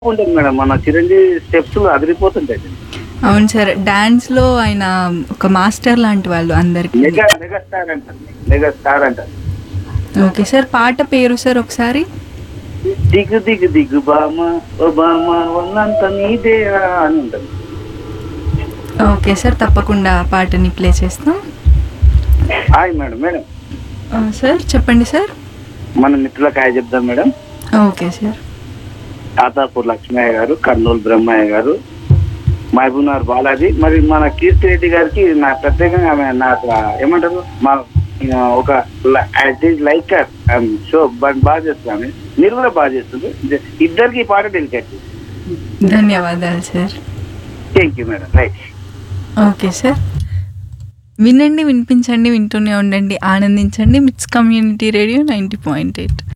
ఉంటుంది మేడం మన చిరంజీవి స్టెప్స్ అదిరిపోతుంటాయి అవును సార్ డాన్స్ లో ఆయన ఒక మాస్టర్ లాంటి వాళ్ళు అందరికి మెగా మెగా స్టార్ అంటారు మెగా స్టార్ అంటారు ఓకే సార్ పాట పేరు సార్ ఒకసారి దిగు దిగు దిగు బామ ఓ బామ వాళ్ళంతా నీదేరా అని ఉంటుంది ఓకే సార్ తప్పకుండా ఆ పాటని ప్లే చేస్తాం హాయ్ మేడం మేడం ఆ, సార్ చెప్పండి సార్ మన మిత్రులకు హాయ్ చెప్దాం madam okay sir Tatapur Lakshmaiah గారు కర్నూలు బ్రహ్మయ్య గారు మహబూబ్నగర్ బాలాజీ మరి మన కీర్తి రెడ్డి గారికి నా ప్రత్యేకంగా ఆమె నాకు ఏమంటారు మా ఆ, ఒక లైక్ షో బాగా చేస్తాను మీరు కూడా బాగా చేస్తుంది ఇద్దరికి ఈ పాట డెలికేట్ ధన్యవాదాలు sir thank you madam right okay sir వినండి వినిపించండి వింటూనే ఉండండి ఆనందించండి MITS community radio ninety point eight